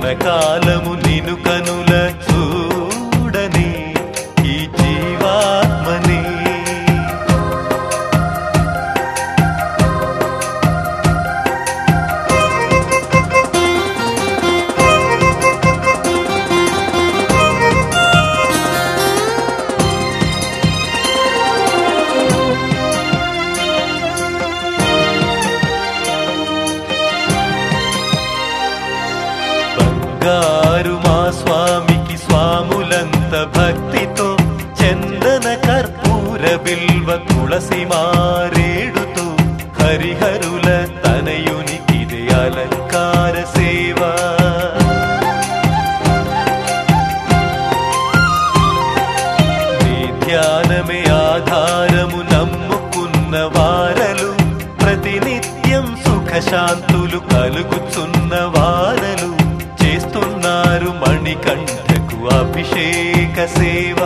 క్షణకాలము నిను కనుల చూడని ఈ జీవాత్మని బంగారు మా స్వామికి స్వాములంత భక్తితో చందన కర్పూర బిల్వ తులసి మారేడుతో హరిహరుల తనయునికిదే అలంకార సేవ నీ ధ్యానమే ఆధారము నమ్ముకున్న వారలు ప్రతినిత్యం సుఖ శాంతులు కలుగుచున్న వారలు చేస్తున్నారు మణికంఠకు అభిషేక సేవ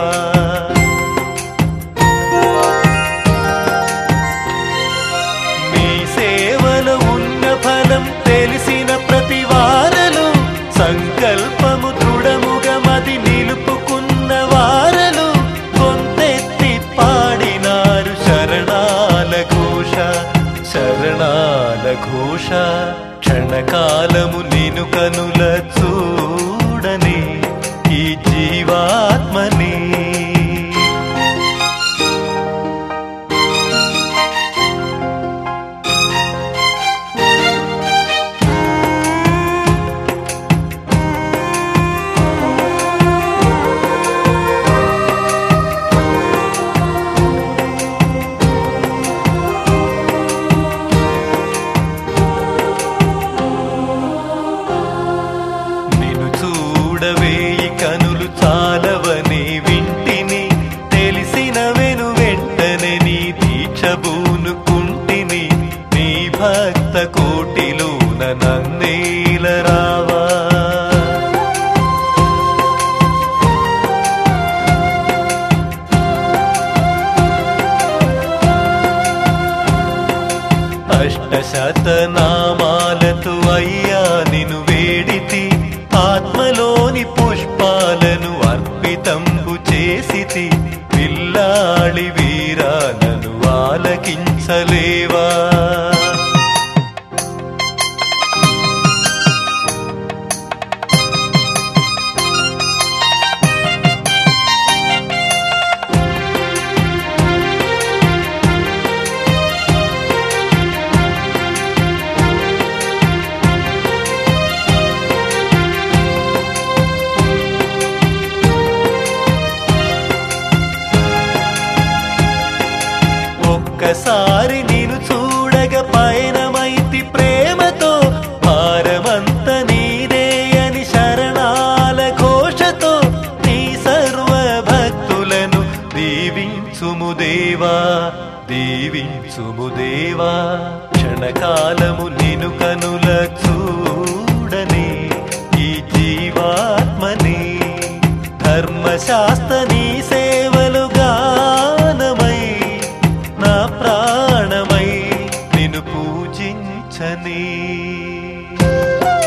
మీ సేవలో ఉన్న ఫలం తెలిసిన ప్రతి వారలు సంకల్పము దృఢముగా మది నిలుపుకున్న వారలు కొంతెత్తి పాడినారు శరణాల ఘోష శరణాల ఘోష క్షణకాలము నిను కనుల చూడని ఈ జీవాత్మని నిన్ను చూడవేయి కనులు చాలవని వింటిని తెలిసిన వెను వెంటనే నీ దీక్ష బూనుకుంటిని నీ భక్త కోటిలోన నన్నేల రావా అష్టశత నామాలతో అయ్యా నిను వేడితి ఆత్మలోని పుష్పాలను అర్పితంబు చేసితి పిల్లాళి వీరాలను ఆలకించలేవా ఒక్కసారి నేను చూడగ పయనమైతి ప్రేమతో భారమంత నీదే అని శరణాల ఘోషతో నీ సర్వ భక్తులను దీవించుము దేవా దీవించుము దేవా క్షణకాలము నిను కనుల చూడని ఈ జీవాత్మని ధర్మశాస్త్ర నీ సేవలు గానమై నా ప్రాణమై నిన్ను పూజించని